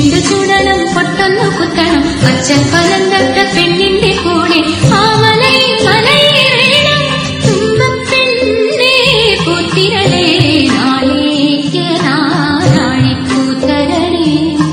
പൂച്ചെണ്ടു ചൂടണം പൊട്ടൊന്നു കുത്തണം പച്ചപ്പലം തൊട്ട പെണ്ണിന്റെ കൂടെ ആ മലയിൽ മലയേറണം തുമ്പപ്പെണ്ണേ പൂത്തിരളേ നാളേക്ക് നാരാണി പൂത്തരളേ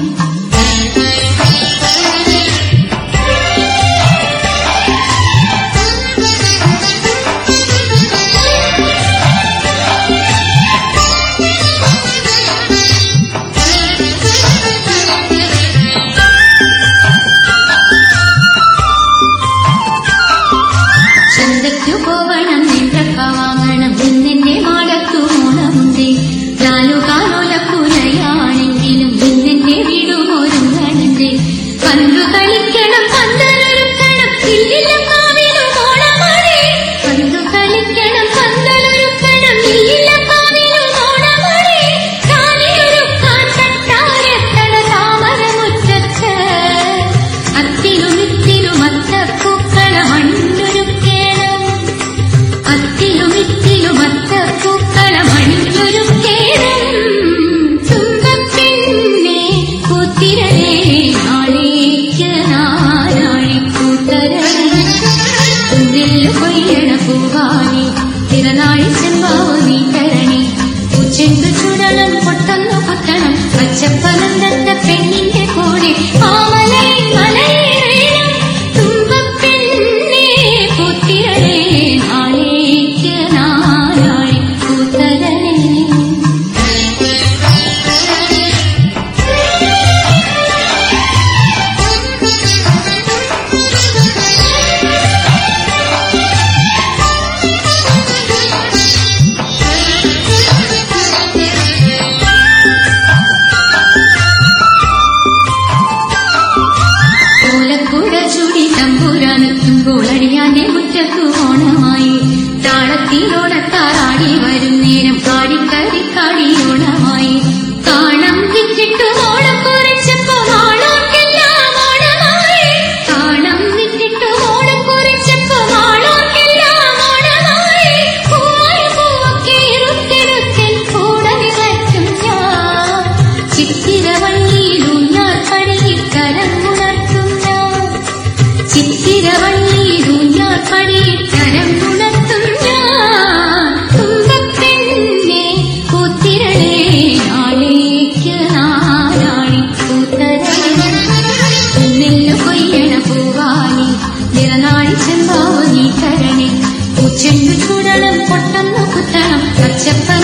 ചന്തയ്ക്കു പോവണം നേന്ത്രക്ക വാങ്ങണം ഇന്നെന്റെ മാടത്തു ഓണമുണ്ട് നാലു കാലോലപ്പുലയാണെങ്കിലും ഇന്നെന്റെ വീടും ഒരുങ്ങണുണ്ട് പന്തു കളിക്കണം പന്തലൊരുക്കണം ഇല്ലില്ല കാവിലും ഓണമാണ് പന്തു കളിക്കണം പന്തലൊരുക്കണം ഇല്ലില്ല കാവിലും ഓണമാണ് കാവിലൊരുക്കാൻ കട്ടാരെത്തണ താമരമുറ്റത്ത് അത്തിലും ഇത്തിലും അത്തപ്പൂക്കള മണ്ണൊരുക്കേണം അത്തിലും ഇത്തിലും അത്തപ്പൂക്കള മണ്ണൊരുക്കേണം തുമ്പപ്പെണ്ണേ പൂത്തിരളേ നാളേക്ക് നാരാണി പൂത്തരളേ തുന്നില് കൊയ്യണ പൂവാനി തിരനാഴി ചെമ്പാവ് നീ തരണി പൂച്ചെണ്ടു ചുടണം പൊട്ടന്നു കുത്തണം പച്ചപ്പലം തത്ത പെണ്ണിന്റെ കൂടെ ആ മലയിൽ മലയേറണം തുമ്പപ്പെണ്ണേ പൂത്തിരളേ നാളേക്ക് നാരാണി പൂത്തരളേ ഓലക്കുട ചുടി തമ്പുരാനെത്തുമ്പോൾ അടിയാന്റെ മുറ്റത്തു ഓണമായി താളത്തിലോണത്താറാടി വരും നേരം കാടിക്കറി കാടിയോണമായി കാണം വിറ്റിട്ടു ഓണം കുറിച്ചപ്പോ ആളോർക്കെല്ലാം ഓണമായി കാണം വിറ്റിട്ടു ഓണം കുറിച്ചപ്പോ ആളോർക്കെല്ലാം ഓണമായി പൂവായി പൂവൊക്കെ ഇരുട്ടെടുക്കൽ കൂടവി വയ്ക്കും ഞാൻ ചിത്തിരവള്ളിയിലൂഞ്ഞാൽ പടിയിൽ കരമുണർത്തും ഞാൻ ചിത്തിരവള്ളിയിലൂഞ്ഞാൽ പടിയിൽ കരമുണർത്തും ഞാൻ തുമ്പപ്പെണ്ണേ പൂത്തിരളേ നാളേക്ക് നാരാണി പൂത്തരളേ നെല്ലു കൊയ്യണ പൂവാനി നിറനാടി ചെമ്പാവോ നീ തരണേ പൂച്ചെണ്ടു ചൂടണം പൊട്ടന്നു കുത്തണം പച്ചപ്പ